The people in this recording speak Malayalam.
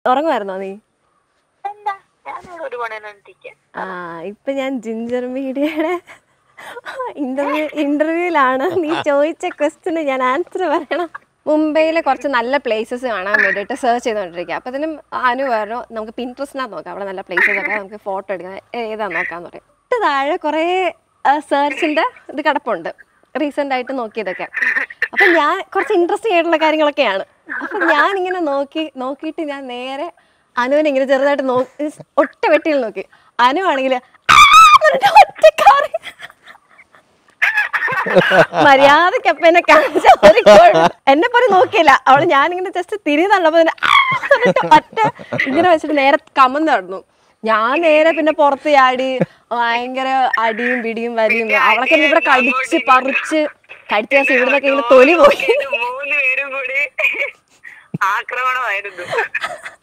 ഉറങ്ങുമായിരുന്നോ നീ എന്താ ഞാനിവിടെ ഒരു പണിയിട്ടിരിക്കാം ആ ഇപ്പൊ ഞാൻ ജിഞ്ചർ മീഡിയയുടെ ഇന്റർവ്യൂ ഇന്റർവ്യൂവിലാണ് നീ ചോദിച്ച ക്വസ്റ്റിന് ഞാൻ ആൻസർ പറയണം മുംബൈയിലെ കുറച്ച് നല്ല പ്ലേസസ് കാണാൻ വേണ്ടിയിട്ട് സെർച്ച് ചെയ്തുകൊണ്ടിരിക്കുക അപ്പോൾ അതിനും അനു പറഞ്ഞു നമുക്ക് പിൻട്രസ്റ്റിനകത്ത് നോക്കാം അവിടെ നല്ല പ്ലേസസ് ഒക്കെ നമുക്ക് ഫോട്ടോ എടുക്കാൻ ഏതാ നോക്കാന്ന് പറയും തൊട്ട് താഴെ കുറേ സെർച്ചിൻ്റെ ഇത് കിടപ്പുണ്ട് റീസെൻ്റ് ആയിട്ട് നോക്കിയതൊക്കെ അപ്പം ഞാൻ കുറച്ച് ഇൻട്രസ്റ്റിംഗ് ആയിട്ടുള്ള കാര്യങ്ങളൊക്കെയാണ് അപ്പം ഞാനിങ്ങനെ നോക്കി നോക്കിയിട്ട് ഞാൻ നേരെ അനുവിനെ ഇങ്ങനെ ചെറുതായിട്ട് നോക്കി ഒറ്റ വെട്ടിയിൽ നോക്കി അനു ആണെങ്കിൽ ഒറ്റ കാറി മര്യാദക്ക് അപ്പൊ എന്നെ കാണിച്ച ഒരു കുഴപ്പം- എന്നെ പോലെ നോക്കിയില്ല അവള് ഞാനിങ്ങനെ ജസ്റ്റ് തിരിഞ്ഞു തള്ളപ്പോ തന്നെ ആ എന്നിട്ട് ഒറ്റ ഇങ്ങനെ വെച്ചിട്ട് നേരെ കമന്ന് നടന്നു ഞാൻ നേരെ പിന്നെ പുറത്ത് ചാടി ഭയങ്കര അടിയും പിടിയും വലിയും അവളൊക്കെ ഇവിടെ കടിച്ച് പറിച്ച് കടിച്ച ദിവസം ഇവിടുന്നൊക്കെ ഇങ്ങനെ തൊലി പോയി മൂന്ന് പേരും കൂടി ആക്രമണമായിരുന്നു